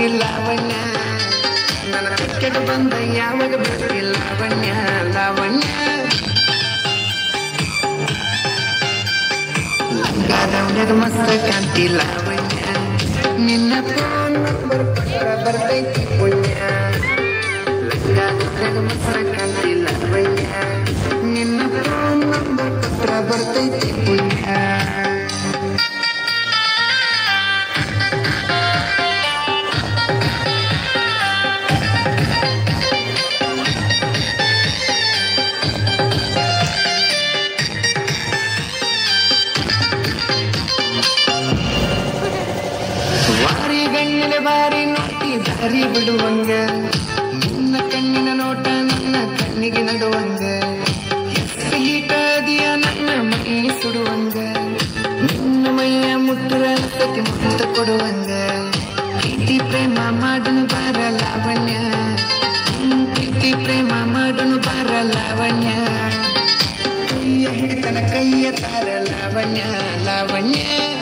ಕಾಂತಿ ಲಾವಣ್ಯ ನನ್ನ ಟಿಕೆಟ್ ಬಂದ ಯಾವಾಗ ಬಿಡ್ತಿ ಲಾವಣ್ಯ ಲಾವಣ್ಯ ಲಂಗಾದವನ್ಯಾಗ ಮಸ್ತ ಕಾಂತಿ ಲಾವಣ್ಯ ನಿನ್ನ ಫೋನ್ ನಂಬರ್ ಕೊಟ್ರ ಬರ್ತೈತಿ ಪುಣ್ಯ ಲಂಗಾದವನ್ಯಾಗ ಮಸ್ತ ಕಾಂತಿ ಲಾವಣ್ಯ ನಿನ್ನ ಫೋನ್ ನಂಬರ್ ಕೊಟ್ರ ಬರ್ತೈತಿ ಪುಣ್ಯ ವಾರಿ ಗಣ್ಣಿನ ಬಾರಿ ನೋಡಿ ದಾರಿ ಬಿಡುವಂಗ ನಿನ್ನ ಕಣ್ಣಿನ ನೋಟ ನನ್ನ ಕಣ್ಣಿಗೆ ನಡುವಂಗ ಹೀಟದಿಯ ನನ್ನ ಮೈ ಸುಡುವಂಗ ನಿನ್ನ ಮೈಯ ಮುಟ್ಟುವ ಸತಿ ಮುತ್ತ ಕೊಡುವಂಗ ಪ್ರೀತಿ ಪ್ರೇಮ ಮಾಡನು ಬಾರ ಲಾವಣ್ಯ ಹ್ಮ್, ಪ್ರೀತಿ ಪ್ರೇಮ ಮಾಡನು ಬಾರ ಲಾವಣ್ಯ ಕೈಯ ಹಿಡಿತನ ಕೈಯ ತಾರ ಲಾವಣ್ಯ ಲಾವಣ್ಯ